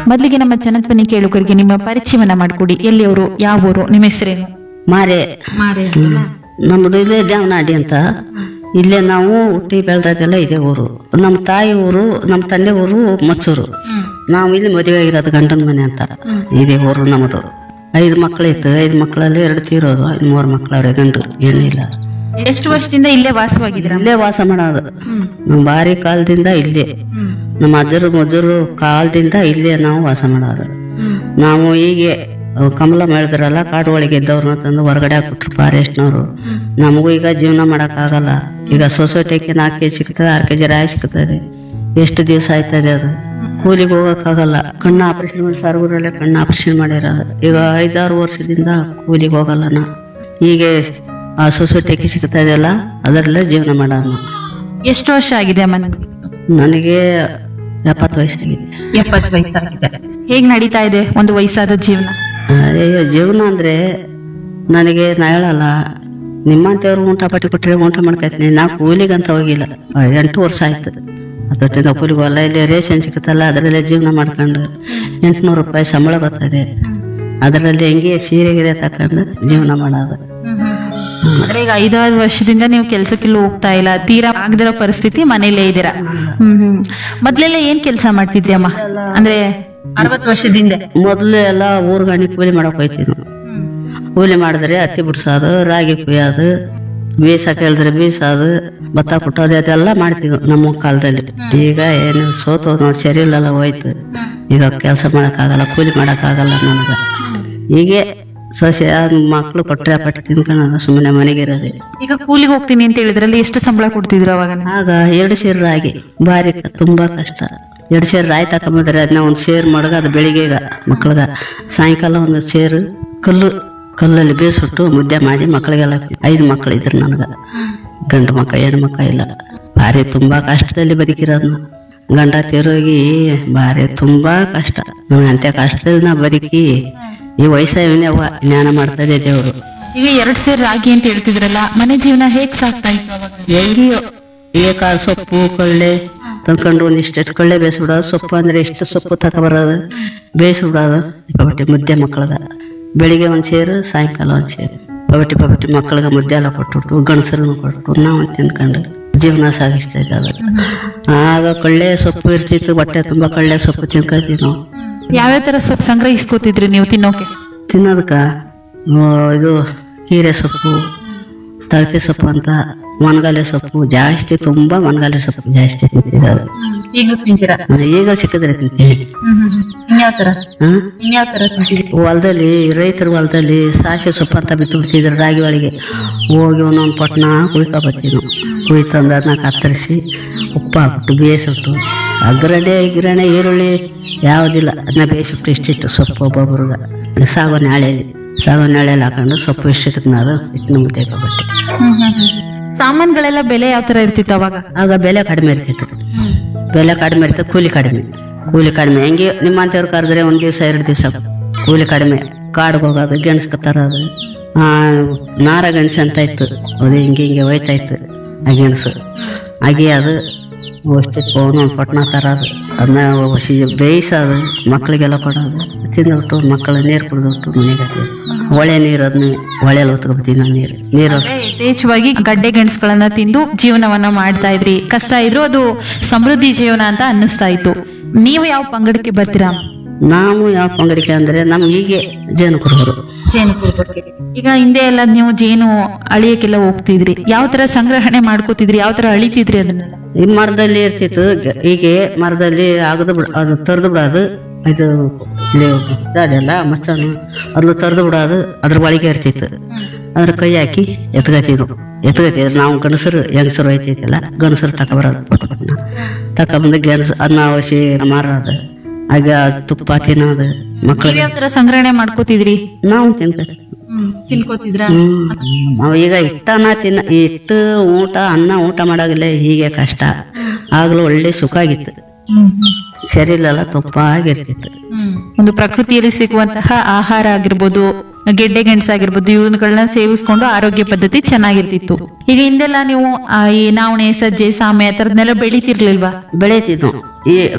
ಮೊದಲಿಗೆ ನಮ್ಮ ಜನಧ್ವನಿ ಕೇಳುಗರಿಗೆ ನಿಮ್ಮ ಪರಿಚಯವನ್ನ ಮಾಡಿಕೊಡಿ ಎಲ್ಲಿಯವರು ಯಾವ ಊರು ನಿಮ್ಮ ಹೆಸರೇನು ಮಾರೆ ಮಾರೆ ನಮ್ಮದು ಇಲ್ಲೇ ದೇವನಾಡಿ ಅಂತ ಇಲ್ಲೇ ನಾವು ಹುಟ್ಟಿ ಬೆಳೆದದೆಲ್ಲ ಇದೇ ಊರು ನಮ್ಮ ತಾಯಿ ಊರು ನಮ್ಮ ತಂದೆ ಊರು ಮಚ್ಚೂರು ನಾವು ಇಲ್ಲಿ ಮದುವೆ ಆಗಿರೋದು ಗಂಡನ ಮನೆ ಅಂತ ಇದೇ ಊರು ನಮ್ಮದು ಐದು ಮಕ್ಕಳಿತ್ತು ಐದು ಮಕ್ಕಳಲ್ಲಿ ಎರಡು ತೀರೋದು ಇನ್ನು ಮೂರು ಮಕ್ಕಳವ್ರೆ ಗಂಡು ಹೆಣ್ಣಿಲ್ಲ ಎಷ್ಟು ವರ್ಷದಿಂದ ಇಲ್ಲೇ ವಾಸವಾಗಿದ್ದೀರಾ ಇಲ್ಲೇ ವಾಸ ಮಾಡೋದು ನಮ್ಮ ಭಾರಿ ಕಾಲದಿಂದ ಇಲ್ಲೇ ನಮ್ಮ ಅಜ್ಜರು ಮಜ್ಜರು ಕಾಲದಿಂದ ಇಲ್ಲೇ ನಾವು ವಾಸ ಮಾಡೋದು ನಾವು ಹೀಗೆ ಅಹ್, ಕಮಲ ಮಾಡಿದ್ರಲ್ಲ ಕಾಡು ಒಳಗೆ ಇದ್ದವ್ರನ್ನ ತಂದು ಹೊರಗಡೆ ಹಾಕ್ಬಿಟ್ರು ಫಾರೆಸ್ಟ್ನವರು ನಮಗೂ ಈಗ ಜೀವನ ಮಾಡೋಕ್ಕಾಗಲ್ಲ ಈಗ ಸೊಸೈಟಿಗೆ ನಾಲ್ಕು ಕೆ ಜಿ ಸಿಗ್ತದೆ ಆರು ಕೆ ಜಿ ರಾಯಿ ಸಿಗ್ತದೆ ಎಷ್ಟು ದಿವಸ ಆಯ್ತದೆ ಅದು ಕೂಲಿಗೆ ಹೋಗೋಕ್ಕಾಗಲ್ಲ ಕಣ್ಣು ಆಪರೇಷನ್ ಮಾಡಿ ಸರ್ಗುರಲ್ಲೇ ಕಣ್ಣು ಆಪರೇಷನ್ ಮಾಡಿರೋದು ಈಗ ಐದಾರು ವರ್ಷದಿಂದ ಕೂಲಿಗೆ ಹೋಗಲ್ಲ ನಾ ಹೀಗೆ ಆ ಸೊಸೈಟಿಗೆ ಸಿಗ್ತಾ ಇದೆಯಲ್ಲ ಅದರಲ್ಲೇ ಜೀವನ ಮಾಡೋಣ ಎಷ್ಟು ವರ್ಷ ಆಗಿದೆ ಅಮ್ಮ ನಿಮ್ಗೆ? ನನಗೆ ಎಪ್ಪತ್ತು ವಯಸ್ಸಾಗಿದೆ ಎಪ್ಪತ್ತು ವಯಸ್ಸಾಗಿದೆ ಹೇಗ್ ನಡೀತಾ ಇದೆ ಒಂದು ವಯಸ್ಸಾದ ಜೀವನ ಅಯ್ಯೋ ಜೀವನ ಅಂದರೆ ನನಗೆ ನಾ ಹೇಳಲ್ಲ ನಿಮ್ಮಂಥವ್ರು ಊಟ ಪಟ್ಟಿ ಕೊಟ್ಟರೆ ಊಟ ಮಾಡ್ಕೊತೀನಿ ನಾ ಕೂಲಿಗಂತ ಹೋಗಿಲ್ಲ ಆ, ಎಂಟು ವರ್ಷ ಆಯ್ತು ಅದೊಟ್ಟಿಂದ ಕೂಲಿಗೆ ಹೊಲ ಇಲ್ಲಿ ರೇಷನ್ ಸಿಗುತ್ತಲ್ಲ ಅದರಲ್ಲೇ ಜೀವನ ಮಾಡ್ಕೊಂಡು ಎಂಟುನೂರು ರೂಪಾಯಿ ಸಂಬಳ ಬರ್ತದೆ ಅದರಲ್ಲಿ ಹೆಂಗೆ ಸೀರೆ ಗಿರೆ ತಕೊಂಡು ಜೀವನ ಮಾಡೋದು ಅಂದ್ರೆ ಈಗ ಐದಾರು ವರ್ಷದಿಂದ ನೀವು ಕೆಲ್ಸಕ್ಕೆಲ್ಲ ಹೋಗ್ತಾ ಇಲ್ಲ ತೀರಾ ಆಗದಿರೋ ಪರಿಸ್ಥಿತಿ ಮನೇಲೇ ಇದ್ದೀರಾ ಹ್ಮ್ ಹ್ಮ್ ಮೊದ್ಲೆಲ್ಲ ಏನ್ ಕೆಲಸ ಮಾಡ್ತಿದ್ರಿ ಅಮ್ಮ ಅಂದ್ರೆ ಅರವತ್ತು ವರ್ಷದಿಂದ ಮೊದಲು ಎಲ್ಲ ಊರ್ಗಾಣಿ ಕೂಲಿ ಮಾಡಕ್ ಹೋಯ್ತೀವಿ ನಾವು ಕೂಲಿ ಮಾಡಿದ್ರೆ ಹತ್ತಿ ಬಿಡ್ಸೋದು ರಾಗಿ ಕುಯ್ಯೋದು ಬೀಸಕ್ಕೆ ಹೇಳಿದ್ರೆ ಬೀಸೋದು ಭತ್ತ ಕುಟ್ಟೋದು ಅದೆಲ್ಲ ಮಾಡ್ತಿದ್ವು ನಮ್ಮ ಕಾಲದಲ್ಲಿ ಈಗ ಏನು ಸೋತು ನೋಡಿ ಸರಿ ಇಲ್ಲಲ್ಲ ಹೋಯ್ತು ಈಗ ಕೆಲಸ ಮಾಡೋಕ್ಕಾಗಲ್ಲ ಕೂಲಿ ಮಾಡೋಕ್ಕಾಗಲ್ಲ ನನಗೆ ಹೀಗೆ ಸೊಸೆ ಮಕ್ಕಳು ಕೊಟ್ಟರೆ ಪಟ್ಟಿ ತಿನ್ಕೊಳ್ಳೋದು ಸುಮ್ಮನೆ ಮನೆಗಿರೋದೆ ಈಗ ಕೂಲಿಗೆ ಹೋಗ್ತೀನಿ ಅಂತ ಹೇಳಿದ್ರಲ್ಲಿ ಎಷ್ಟು ಸಂಬಳ ಕೊಡ್ತಿದ್ರು ಅವಾಗ ಆಗ ಎರಡು ಸೇರು ರಾಗಿ ಭಾರಿ ಕ- ತುಂಬಾ ಕಷ್ಟ ಎರಡು ಸೇರು ರಾಯಿ ತಗೊಂಬಂದ್ರೆ ಅದನ್ನ ಒಂದು ಸೇರು ಮಡಗ ಅದು ಬೆಳಿಗ್ಗೆ ಮಕ್ಳಿಗೆ ಸಾಯಂಕಾಲ ಒಂದು ಸೇರು ಕಲ್ಲು ಕಲ್ಲಲ್ಲಿ ಬೇಯಿಸ್ಬಿಟ್ಟು ಮುದ್ದೆ ಮಾಡಿ ಮಕ್ಕಳಿಗೆಲ್ಲ ಐದು ಮಕ್ಕಳು ಇದ್ರು ನನಗೆ ಗಂಡು ಮಕ್ಕ ಹೆಣ್ಣು ಮಕ್ಕ ಇಲ್ಲ ಭಾರಿ ತುಂಬಾ ಕಷ್ಟದಲ್ಲಿ ಬದುಕಿರೋದು ನಾನು. ಗಂಡ ತಿರುಗಿ ಭಾರಿ ತುಂಬಾ ಕಷ್ಟ ನಾನು ಅಂತ್ಯ ಕಷ್ಟದಲ್ಲಿ ನಾ ಬದುಕಿ ಈ ವಯಸ್ಸವನ್ನೇ ಜ್ಞಾನ ಮಾಡ್ತದೆ ದೇವರು ಈಗ ಎರಡ್ ಸೇರ್ ರಾಗಿ ಅಂತ ಹೇಳ್ತಿದ್ರಲ್ಲ ಮನೆ ಜೀವನ ಹೇಗ್ ಸಾಕ್ತಾ ಇತ್ತು ಅವಾಗ ಹೆಂಗಿಯೋ ಈಗ ಕಾಳು ಸೊಪ್ಪು ಕಳ್ಳೆ ತಂದ್ಕೊಂಡು ಒಂದಿಷ್ಟು ಕಳ್ಳೆ ಬೇಯಿಸ್ಬಿಡೋದು ಸೊಪ್ಪು ಅಂದ್ರೆ ಎಷ್ಟು ಸೊಪ್ಪು ತಗೊಬರೋದು ಬೇಯಿಸ್ಬಿಡೋದು ಪಬಟ್ಟಿ ಮುದ್ದೆ ಮಕ್ಕಳಿಗೆ ಬೆಳಿಗ್ಗೆ ಒಂದು ಸೇರು ಸಾಯಂಕಾಲ ಒಂದು ಸೇರು ಪಬಟ್ಟಿ ಪಬಟ್ಟಿ ಮಕ್ಕಳಿಗೆ ಮುದ್ದೆ ಎಲ್ಲ ಕೊಟ್ಬಿಟ್ಟು ಗಂಡಸರನ್ನು ಕೊಟ್ಟು ನಾವು ತಿಂದ್ಕೊಂಡು ಜೀವನ ಸಾಗಿಸ್ತಾ ಇದ್ದ ಆಗ ಕಳ್ಳೆ ಸೊಪ್ಪು ಇರ್ತಿತ್ತು ಹೊಟ್ಟೆ ತುಂಬ ಕಳ್ಳೆ ಸೊಪ್ಪು ತಿನ್ಕೊತೀವಿ ನಾವು ಯಾವ್ಯಾವ ತರ ಸೊಪ್ಪು ಸಂಗ್ರಹಿಸ್ಕೋತಿದ್ರಿ ನೀವು ತಿನ್ನೋಕೆ ತಿನ್ನೋದಕ್ಕ ಆ, ಇದು ಕೀರೆ ಸೊಪ್ಪು ತಗತಿ ಸೊಪ್ಪು ಅಂತ ಒಣಗಾಲೆ ಸೊಪ್ಪು ಜಾಸ್ತಿ ತುಂಬ ಒಣಗಾಲೆ ಸೊಪ್ಪು ಜಾಸ್ತಿ ತಿಂತಿದ್ದು ಈಗ ತಿಂತೀರಾ ಈಗ ಸಿಕ್ಕಿದ್ರೆ ತಿಂತೀವಿ ಇನ್ಯಾವ ತರ ಹಾ? ಇನ್ಯಾವ ತರ ತಿಂತೀರಿ ಹೊಲದಲ್ಲಿ ರೈತರ ಹೊಲದಲ್ಲಿ ಸಾಸಿವೆ ಸೊಪ್ಪು ಅಂತ ಬಿತ್ತು ಬಿಡ್ತಿದ್ರು ರಾಗಿ ಒಳಗೆ ಹೋಗಿ ಒಂದೊಂದು ಪಟ್ನ ಕುಯ್ಕೊಬತ್ತೀವಿ ನಾವು ಕುಯ್ ತಂದು ಅದನ್ನ ಕತ್ತರಿಸಿ ಉಪ್ಪು ಹಾಕ್ಬಿಟ್ಟು ಬೇಯಿಸ್ಬಿಟ್ಟು ಅಗ್ರಣೆ ಗಿರಣೆ ಈರುಳ್ಳಿ ಯಾವುದಿಲ್ಲ ಅದನ್ನ ಬೇಯಿಸ್ಬಿಟ್ಟು ಇಷ್ಟಿಷ್ಟು ಸೊಪ್ಪು ಒಬ್ಬೊಬ್ರಿಗೆ ಸಾಗೋನೆ ಹಳೆಯಲ್ಲಿ ಸಾಗೋನೆ ಹಳೆಯಲ್ಲಿ ಹಾಕೊಂಡು ಸೊಪ್ಪು ಇಷ್ಟಿಟ್ಟು ತಿನ್ನೋದು ಇಟ್ಟು ಮುದ್ದೆ ಕೊಟ್ಬಿಟ್ಟು ಸಾಮಾನುಗಳೆಲ್ಲ ಬೆಲೆ ಯಾವ ತರ ಇರ್ತಿತ್ತು ಅವಾಗ ಆಗ ಬೆಲೆ ಕಡಿಮೆ ಇರ್ತಿತ್ತು ಬೆಲೆ ಕಡಿಮೆ ಇರ್ತದೆ ಕೂಲಿ ಕಡಿಮೆ ಕೂಲಿ ಕಡಿಮೆ ಹೆಂಗೆ ನಿಮ್ಮಂಥವ್ರು ಕರೆದ್ರೆ ಒಂದು ದಿವಸ ಎರಡು ದಿವಸ ಕೂಲಿ ಕಡಿಮೆ ಕಾಡಿಗೆ ಹೋಗೋದು ಗೆಣಸ್ಕ ತರೋದು ಆ, ನಾರ ಗೆಣಸು ಅಂತ ಇತ್ತು ಅದು ಹಿಂಗೆ ಹಿಂಗೆ ಹೋಯ್ತಾ ಇತ್ತು ಆ ಗೆಣಸು ಅಗಿಯೋದು ಅಷ್ಟಿಟ್ಟು ಒಂದೊಂದು ಪಟ್ನ ತರೋದು ಅದನ್ನ ಹಸಿ ಬೇಯಿಸೋದು ಮಕ್ಕಳಿಗೆಲ್ಲ ಕೊಡೋದು ತಿಂದ್ಬಿಟ್ಟು ಮಕ್ಕಳು ನೀರು ಕುಡಿದ್ಬಿಟ್ಟು ಮನೆಗೆ ಹಾಕೋದು. ಹೊಳೆ ನೀರು ಅದನ್ನ ಹೊಳೆಯಲ್ಲಿ ಹೊತ್ಕೊಬಿಡ್ತೀವಿ ನಾವು ನೀರು ನೀರು ಯಥೇಚ್ಛವಾಗಿ ಗಡ್ಡೆ ಗೆಣಸುಗಳನ್ನ ತಿಂದು ಜೀವನವನ್ನ ಮಾಡ್ತಾ ಇದ್ರಿ ಕಷ್ಟ ಇದ್ರು ಅದು ಸಮೃದ್ಧಿ ಜೀವನ ಅಂತ ಅನ್ನಿಸ್ತಾ ಇತ್ತು ನೀವು ಯಾವ ಪಂಗಡಕ್ಕೆ ಬರ್ತೀರಾ ನಾವು ಯಾವ ಪಂಗಡಿಕೆ ಅಂದರೆ ನಮ್ಗೆ ಹೀಗೆ ಜೇನು ಕುರುಬರು ಜೇನು ಈಗ ಹಿಂದೆ ಎಲ್ಲ ನೀವು ಜೇನು ಅಳಿಯಕ್ಕೆಲ್ಲ ಹೋಗ್ತಿದ್ರಿ ಯಾವ ತರ ಸಂಗ್ರಹಣೆ ಮಾಡ್ಕೋತಿದ್ರಿ ಯಾವ ತರ ಅಳಿತಿದ್ರಿ ಅದನ್ನೆಲ್ಲ ಈ ಮರದಲ್ಲಿ ಇರ್ತಿತ್ತು ಗ- ಹೀಗೆ ಮರದಲ್ಲಿ ಆಗದು ಬಿಡ ಅದು ತರ್ದು ಬಿಡೋದು ಇದು ಇಲ್ಲಿ ಅದೆಲ್ಲ ಮಚ್ಚನು ಅದ್ಲು ತರ್ದು ಬಿಡೋದು ಅದ್ರ ಒಳಗೆ ಇರ್ತಿತ್ತು ಅದ್ರ ಕೈ ಹಾಕಿ ಎತ್ಕತಿದ್ರು ಎತ್ಕತಿದ್ರು ನಾವು ಗಂಡಸರು ಹೆಂಗಸರು ಐತೈತಲ್ಲ ಗಂಡಸರು ತಗೊಬರೋದು ಪಟ್ ಪಟ್ನ ತಗೊಬಂದು ಗೆಣಸು ಅದನ್ನ ಅವಶ್ಯ ಮಾರೋದು ಆಗ ತುಪ್ಪ ತಿನ್ನೋದು ಮಕ್ಕಳಿಗೆ ಯಾವ ತರ ಸಂಗ್ರಹಣೆ ಮಾಡ್ಕೋತಿದ್ರಿ ನಾವು ತಿನ್ಕತ್ತೀವಿ ತಿನ್ಕೋತಿದ್ರ ಹ್ಮ್ ಅವ ಈಗ ಹಿಟ್ಟನ್ನ ತಿನ್ನ ಹಿಟ್ಟು ಊಟ ಅನ್ನ ಊಟ ಮಾಡೋಗಿಲ್ಲ ಹೀಗೆ ಕಷ್ಟ ಆಗ್ಲೂ ಒಳ್ಳೆ ಸುಖ ಆಗಿತ್ತು ಸರಿ ಇಲ್ಲಲ್ಲ ತುಪ್ಪ ಆಗಿರ್ತಿತ್ತು ಒಂದು ಪ್ರಕೃತಿಯಲ್ಲಿ ಸಿಗುವಂತಹ ಆಹಾರ ಆಗಿರ್ಬೋದು ಗೆಡ್ಡೆ ಗೆಣಸು ಆಗಿರ್ಬೋದು ಇವುಗಳನ್ನ ಸೇವಿಸ್ಕೊಂಡು ಆರೋಗ್ಯ ಪದ್ಧತಿ ಚೆನ್ನಾಗಿರ್ತಿತ್ತು ಈಗ ಹಿಂದೆಲ್ಲ ನೀವು ಆ, ಈ ನಾವಣೆ ಸಜ್ಜೆ ಸಾಮೆ ಆ ಥರದ್ನೆಲ್ಲ ಬೆಳಿತಿರ್ಲಿಲ್ವಾ ಬೆಳೀತಿದ್ವು ಈ